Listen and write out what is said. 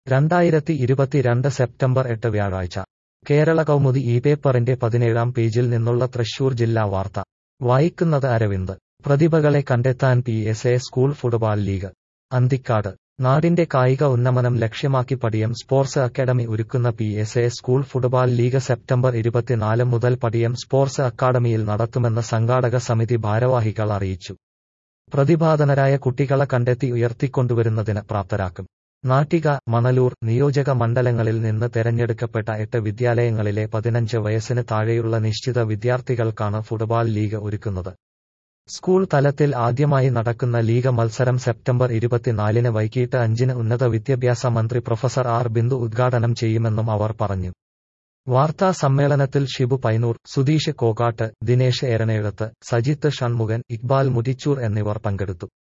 രണ്ടായിരത്തി ഇരുപത്തിരണ്ട് സെപ്റ്റംബർ എട്ട് വ്യാഴാഴ്ച കേരള കൗമുദി ഈ പേപ്പറിന്റെ പതിനേഴാം പേജിൽ നിന്നുള്ള തൃശൂർ ജില്ലാ വാർത്ത വായിക്കുന്നത് അരവിന്ദ് പ്രതിഭകളെ കണ്ടെത്താൻ P S A school football league Anthikad നാടിന്റെ കായിക ഉന്നമനം ലക്ഷ്യമാക്കി പടിയം സ്പോർട്സ് അക്കാദമി ഒരുക്കുന്ന P S A school football league September ഇരുപത്തിനാല് മുതൽ പടിയം സ്പോർട്സ് അക്കാദമിയിൽ നടത്തുമെന്ന് സംഘാടക സമിതി ഭാരവാഹികൾ അറിയിച്ചു പ്രതിഭാധനരായ കുട്ടികളെ കണ്ടെത്തി ഉയർത്തിക്കൊണ്ടുവരുന്നതിന് പ്രാപ്തരാക്കും നാട്ടിക മണലൂർ നിയോജക മണ്ഡലങ്ങളിൽ നിന്ന് തെരഞ്ഞെടുക്കപ്പെട്ട എട്ട് വിദ്യാലയങ്ങളിലെ പതിനഞ്ച് വയസ്സിന് താഴെയുള്ള നിശ്ചിത വിദ്യാർത്ഥികൾക്കാണ് ഫുട്ബോൾ ലീഗ് ഒരുക്കുന്നത് സ്കൂൾ തലത്തിൽ ആദ്യമായി നടക്കുന്ന ലീഗ് മത്സരം സെപ്റ്റംബർ ഇരുപത്തിനാലിന് വൈകിട്ട് അഞ്ചിന് ഉന്നത വിദ്യാഭ്യാസ മന്ത്രി പ്രൊഫസർ ആർ ബിന്ദു ഉദ്ഘാടനം ചെയ്യുമെന്നും അവർ പറഞ്ഞു വാർത്താ സമ്മേളനത്തിൽ ഷിബു പൈനൂർ സുധീഷ് കോകാട്ട് ദിനേശ് എരണേഴത്ത് സജിത്ത് ഷൺമുഖൻ ഇക്ബാൽ മുതിച്ചൂർ എന്നിവർ പങ്കെടുത്തു